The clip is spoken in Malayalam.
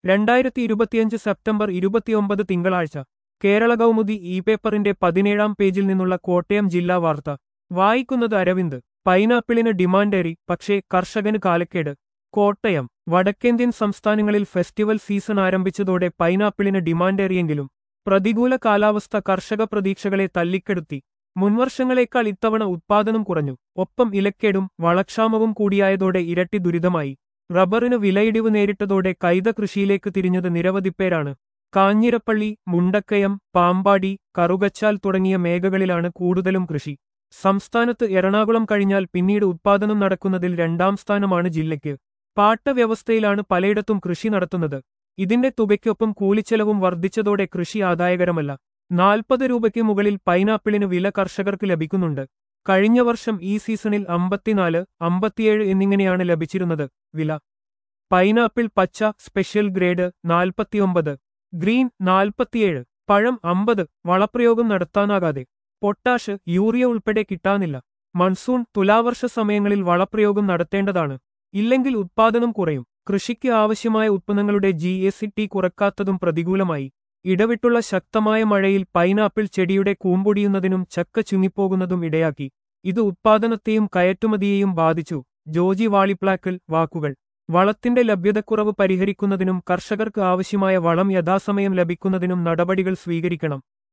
രണ്ടായിരത്തി ഇരുപത്തിയഞ്ച് സെപ്റ്റംബർ ഇരുപത്തിയൊമ്പത് തിങ്കളാഴ്ച കേരള കൗമുദി ഇ പേപ്പറിന്റെ പതിനേഴാം പേജിൽ നിന്നുള്ള കോട്ടയം ജില്ലാ വാർത്ത വായിക്കുന്നത് അരവിന്ദ് പൈനാപ്പിളിന് ഡിമാൻഡേറി പക്ഷേ കർഷകന് കാലക്കേട് കോട്ടയം വടക്കേന്ത്യൻ സംസ്ഥാനങ്ങളിൽ ഫെസ്റ്റിവൽ സീസൺ ആരംഭിച്ചതോടെ പൈനാപ്പിളിന് ഡിമാൻഡേറിയെങ്കിലും പ്രതികൂല കാലാവസ്ഥ കർഷക പ്രതീക്ഷകളെ തല്ലിക്കെടുത്തി മുൻവർഷങ്ങളേക്കാൾ ഇത്തവണ ഉത്പാദനം കുറഞ്ഞു ഒപ്പം ഇലക്കേടും വളക്ഷാമവും കൂടിയായതോടെ ഇരട്ടി ദുരിതമായി റബ്ബറിന് വിലയിടിവ് നേരിട്ടതോടെ കൈത കൃഷിയിലേക്ക് തിരിഞ്ഞത് നിരവധി പേരാണ് കാഞ്ഞിരപ്പള്ളി മുണ്ടക്കയം പാമ്പാടി കറുകച്ചാൽ തുടങ്ങിയ മേഖലകളിലാണ് കൂടുതലും കൃഷി സംസ്ഥാനത്ത് എറണാകുളം കഴിഞ്ഞാൽ പിന്നീട് ഉത്പാദനം നടക്കുന്നതിൽ രണ്ടാം സ്ഥാനമാണ് ജില്ലയ്ക്ക് പാട്ടവ്യവസ്ഥയിലാണ് പലയിടത്തും കൃഷി നടത്തുന്നത് ഇതിന്റെ തുകയ്ക്കൊപ്പം കൂലിച്ചെലവും വർദ്ധിച്ചതോടെ കൃഷി ആദായകരമല്ല നാൽപ്പത് രൂപയ്ക്ക് മുകളിൽ പൈനാപ്പിളിന് വില കർഷകർക്ക് ലഭിക്കുന്നുണ്ട് കഴിഞ്ഞ വർഷം ഈ സീസണിൽ അമ്പത്തിനാല് അമ്പത്തിയേഴ് എന്നിങ്ങനെയാണ് ലഭിച്ചിരുന്നത് വില പൈനാപ്പിൾ പച്ച സ്പെഷ്യൽ ഗ്രേഡ് നാൽപ്പത്തിയൊമ്പത് ഗ്രീൻ നാൽപ്പത്തിയേഴ് പഴം അമ്പത് വളപ്രയോഗം നടത്താനാകാതെ പൊട്ടാഷ് യൂറിയ ഉൾപ്പെടെ കിട്ടാനില്ല മൺസൂൺ തുലാവർഷ സമയങ്ങളിൽ വളപ്രയോഗം നടത്തേണ്ടതാണ് ഇല്ലെങ്കിൽ ഉത്പാദനം കുറയും കൃഷിക്ക് ആവശ്യമായ ഉത്പന്നങ്ങളുടെ ജി എസ് ടി കുറക്കാത്തതും പ്രതികൂലമായി ഇടവിട്ടുള്ള ശക്തമായ മഴയിൽ പൈനാപ്പിൾ ചെടിയുടെ കൂമ്പൊടിയുന്നതിനും ചക്ക ചുങ്ങിപ്പോകുന്നതും ഇടയാക്കി ഇത് ഉത്പാദനത്തെയും കയറ്റുമതിയെയും ബാധിച്ചു ജോജി വാളിപ്ലാക്കൽ വാക്കുകൾ വളത്തിന്റെ ലഭ്യതക്കുറവ് പരിഹരിക്കുന്നതിനും കർഷകർക്ക് ആവശ്യമായ വളം യഥാസമയം ലഭിക്കുന്നതിനും നടപടികൾ സ്വീകരിക്കണം